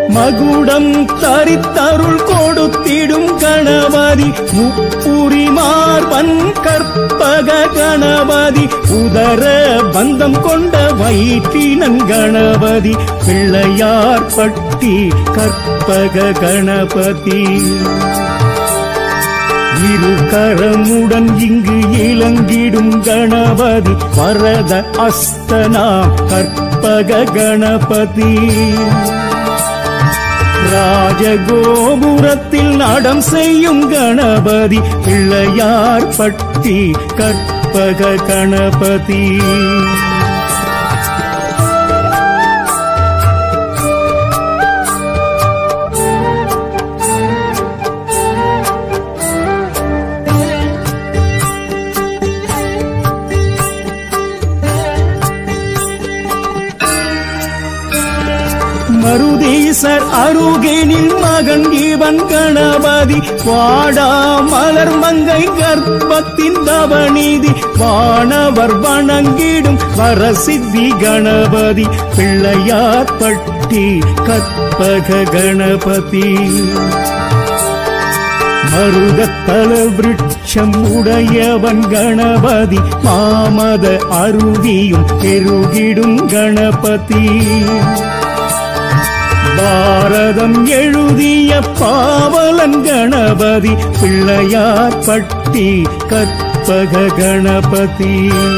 மகுடம் தரித்தருள் கொடுத்திடும் கணபதி முப்புரி மார்பன் கற்பக கணபதி உதர பந்தம் கொண்ட வயிற்றினன் கணபதி பிள்ளையார் பட்டி கற்பக கணபதி இரு கரமுடன் இங்கு இளங்கிடும் கணபதி வரத அஸ்தனா கற்பக கணபதி ராஜகோபுரத்தில் நடம் செய்யும் கணபதி பிள்ளையார் பட்டி கற்பக கணபதி மருதீசர் அருகேனில் மகன் இவன் கணபதி வாடா மலர் மங்கை கர்ப்பத்தின் தவநீதி வானவர் வணங்கிடும் வரசித்தி கணபதி பிள்ளையார் பட்டி கற்பக கணபதி மருதத்தல விருட்சம் உடையவன் கணபதி மாமத அருவியும் பெருகிடும் கணபதி பாரதம் எழுதிய பாவலன் கணபதி பிள்ளையார் பட்டி கற்பக கணபதி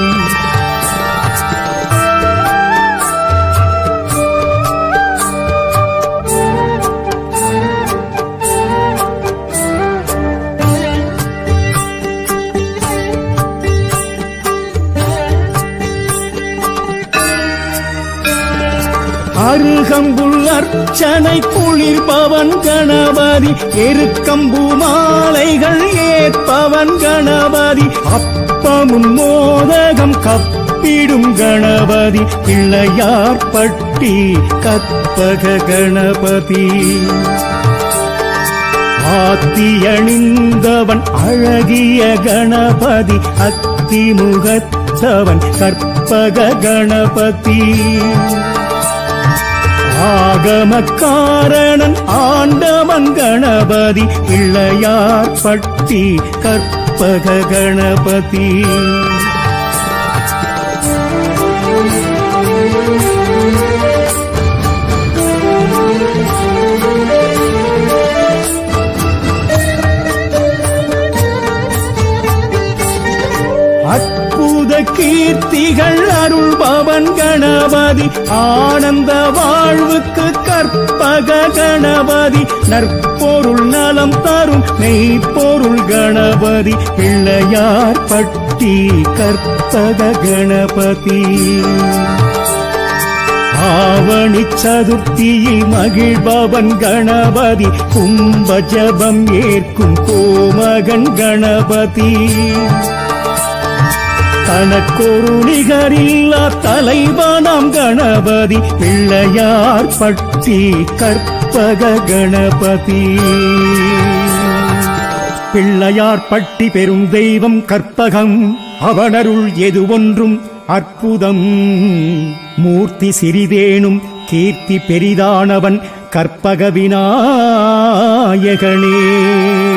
அருகம்புல் அர்ச்சனை குளிர்பவன் கணபதி எருக்கம்பு மாலைகள் ஏற்பவன் கணபதி அப்பமும் மோதகம் கப்பிடும் கணபதி பிள்ளையார் பட்டி கற்பக கணபதி ஆத்தியணிந்தவன் அழகிய கணபதி அத்திமுகத்தவன் கற்பக கணபதி ஆகமக்காரணன் ஆண்டவன் கணபதி பிள்ளையார் பட்டி கற்பக கணபதி அற்புத கீர்த்திகள் அருள்பவன் கணபதி ஆனந்த வாழ்வுக்கு கற்பக கணபதி நற்பொருள் நலம் தரும் மெய்ப்பொருள் கணபதி பிள்ளையார் பட்டி கற்பக கணபதி ஆவணி சதுர்த்தியில் மகிழ்பவன் கணபதி கும்ப ஜபம் ஏற்கும் கோமகன் கணபதி தனக்கொரு நிகரில்லா தலைவனாம் கணபதி பிள்ளையார் பட்டி கற்பக கணபதி பிள்ளையார் பட்டி பெரும் தெய்வம் கற்பகம் அவனருள் எது ஒன்றும் அற்புதம் மூர்த்தி சிறிதேனும் கீர்த்தி பெரிதானவன் கற்பக விநாயகனே